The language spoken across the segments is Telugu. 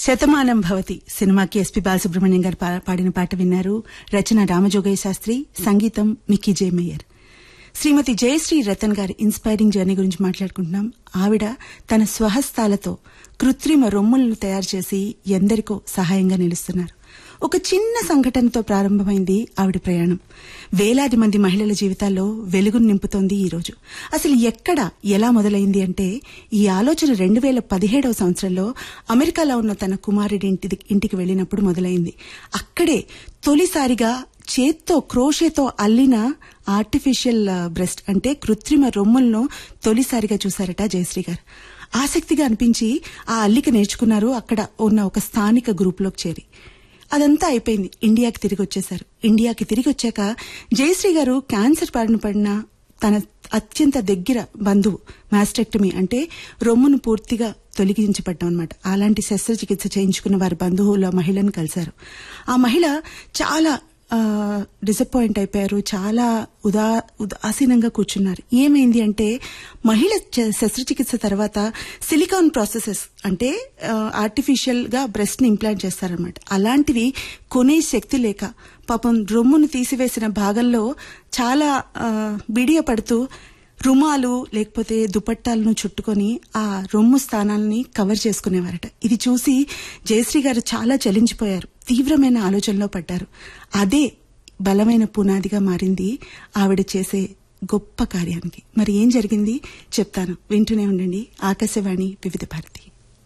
శతమానం భవతి సినిమాకి ఎస్పి బాలసుబ్రహ్మణ్యం గారు పా- పాడిన పాట విన్నారు రచన రామజోగయ్య శాస్త్రి సంగీతం మిక్కీ జే మేయర్ శ్రీమతి జయశ్రీ రతన్ గారి ఇన్స్పైరింగ్ జర్నీ గురించి మాట్లాడుకుంటున్నాం ఆవిడ తన స్వహస్తాలతో కృత్రిమ రొమ్ములను తయారు చేసి ఎందరికో సహాయంగా నిలుస్తున్నారు ఒక చిన్న సంఘటనతో ప్రారంభమైంది ఆవిడ ప్రయాణం వేలాది మంది మహిళల జీవితాల్లో వెలుగును నింపుతోంది ఈ రోజు అసలు ఎక్కడ ఎలా మొదలైంది అంటే ఈ ఆలోచన రెండు వేల పదిహేడవ సంవత్సరంలో అమెరికాలో ఉన్న తన కుమారుడి ఇంటి ఇంటికి వెళ్ళినప్పుడు మొదలైంది అక్కడే తొలిసారిగా చేత్తో క్రోషేతో అల్లిన ఆర్టిఫిషియల్ బ్రెస్ట్ అంటే కృత్రిమ రొమ్ములను తొలిసారిగా చూశారట జయశ్రీ గారు ఆసక్తిగా అనిపించి ఆ అల్లిక నేర్చుకున్నారు అక్కడ ఉన్న ఒక స్థానిక గ్రూప్లోకి చేరి అదంతా అయిపోయింది ఇండియాకి తిరిగి వచ్చేశారు ఇండియాకి తిరిగి వచ్చాక జయశ్రీ గారు క్యాన్సర్ బారిన పడిన తన అత్యంత దగ్గర బంధువు మాస్టెక్టమీ అంటే రొమ్మును పూర్తిగా తొలగించబడ్డం అనమాట అలాంటి శస్త్రచికిత్స చేయించుకున్న వారి బంధువుల మహిళను కలిశారు ఆ మహిళ చాలా డిసప్పాయింట్ అయిపోయారు చాలా ఉదా ఉదాసీనంగా కూర్చున్నారు ఏమైంది అంటే మహిళ చ- శస్త్రచికిత్స తర్వాత సిలికాన్ ప్రాసెసెస్ అంటే ఆర్టిఫిషియల్ గా బ్రెస్ట్ ని ఇంప్లాంట్ చేస్తారనమాట అలాంటివి కొనే శక్తి లేక పాపం రొమ్మును తీసివేసిన భాగంలో చాలా ఆ, బిడియపడుతూ రుమాలు లేకపోతే దుపట్టాలను చుట్టుకొని ఆ రొమ్ము స్థానాల్ని కవర్ చేసుకునేవారట ఇది చూసి జయశ్రీ గారు చాలా చలించిపోయారు తీవ్రమైన ఆలోచనలో పడ్డారు అదే బలమైన పునాదిగా మారింది ఆవిడ చేసే గొప్ప కార్యానికి మరి ఏం జరిగింది చెప్తాను వింటూనే ఉండండి ఆకాశవాణి వివిధ భారతి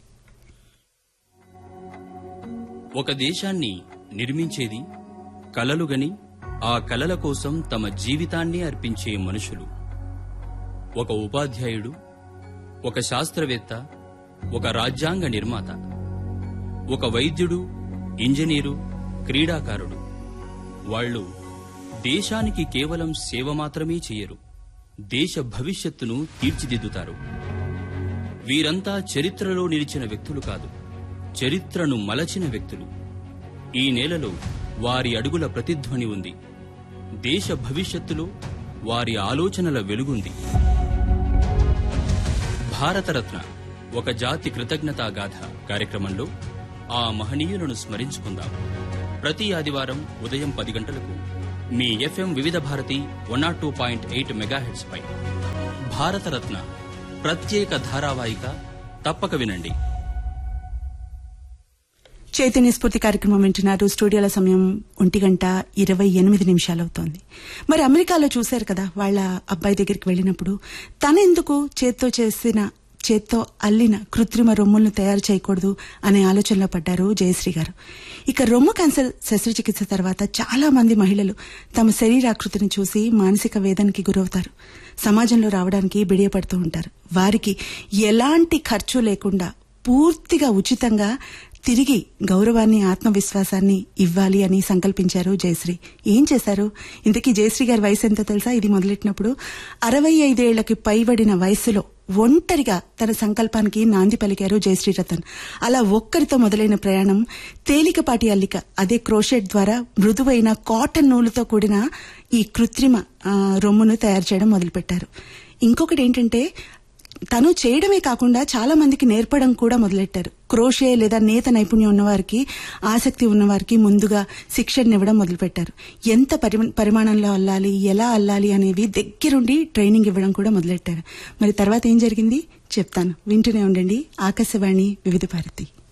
ఒక దేశాన్ని నిర్మించేది కలలుగని ఆ కలల కోసం తమ జీవితాన్ని అర్పించే మనుషులు ఒక ఉపాధ్యాయుడు ఒక శాస్త్రవేత్త ఒక రాజ్యాంగ నిర్మాత ఒక వైద్యుడు ఇంజనీరు క్రీడాకారుడు వాళ్ళు దేశానికి కేవలం సేవ మాత్రమే చేయరు దేశ భవిష్యత్తును తీర్చిదిద్దుతారు వీరంతా చరిత్రలో నిలిచిన వ్యక్తులు కాదు చరిత్రను మలచిన వ్యక్తులు ఈ నేలలో వారి అడుగుల ప్రతిధ్వని ఉంది దేశ భవిష్యత్తులో వారి ఆలోచనల వెలుగుంది భారతరత్న ఒక జాతి కృతజ్ఞతా గాథ కార్యక్రమంలో ఆ మహనీయులను స్మరించుకుందాం ప్రతి ఆదివారం ఉదయం పది గంటలకు మీ FM Vividh Bharati one nought two point eight megahertz పై భారతరత్న ప్రత్యేక ధారావాహిక తప్పక వినండి చైతన్య స్ఫూర్తి కార్యక్రమం వింటున్నారు స్టూడియోల సమయం ఒంటి గంట ఇరవై ఎనిమిది నిమిషాలు అవుతోంది మరి అమెరికాలో చూశారు కదా వాళ్ళ అబ్బాయి దగ్గరికి వెళ్ళినప్పుడు తనెందుకు చేత్తో చేసిన చేత్తో అల్లిన కృత్రిమ రొమ్ములను తయారు చేయకూడదు అనే ఆలోచనలో పడ్డారు జయశ్రీ గారు ఇక రొమ్ము క్యాన్సర్ శస్త్రచికిత్స తర్వాత చాలా మంది మహిళలు తమ శరీరాకృతిని చూసి మానసిక వేదనకి గురవుతారు సమాజంలో రావడానికి బిడియపడుతూ ఉంటారు వారికి ఎలాంటి ఖర్చు లేకుండా పూర్తిగా ఉచితంగా తిరిగి గౌరవాన్ని ఆత్మవిశ్వాసాన్ని ఇవ్వాలి అని సంకల్పించారు జయశ్రీ ఏం చేశారు ఇంతకీ జయశ్రీ గారి వయసు ఎంతో తెలుసా ఇది మొదలెట్టినప్పుడు అరవై ఐదేళ్లకి పైబడిన వయసులో ఒంటరిగా తన సంకల్పానికి నాంది పలికారు జయశ్రీ రతన్ అలా ఒక్కరితో మొదలైన ప్రయాణం తేలికపాటి అల్లిక అదే క్రోషెట్ ద్వారా మృదువైన కాటన్ నూలుతో కూడిన ఈ కృత్రిమ ఆ, రొమ్మును తయారు చేయడం మొదలుపెట్టారు ఇంకొకటి ఏంటంటే తను చేయడమే కాకుండా చాలా మందికి నేర్పడం కూడా మొదలెట్టారు క్రోషే లేదా నేత నైపుణ్యం ఉన్నవారికి ఆసక్తి ఉన్నవారికి ముందుగా శిక్షణ ఇవ్వడం మొదలుపెట్టారు ఎంత పరి- పరిమాణంలో అల్లాలి ఎలా అల్లాలి అనేవి దగ్గరుండి ట్రైనింగ్ ఇవ్వడం కూడా మొదలెట్టారు మరి తర్వాత ఏం జరిగింది చెప్తాను వింటూనే ఉండండి ఆకాశవాణి వివిధ భారతి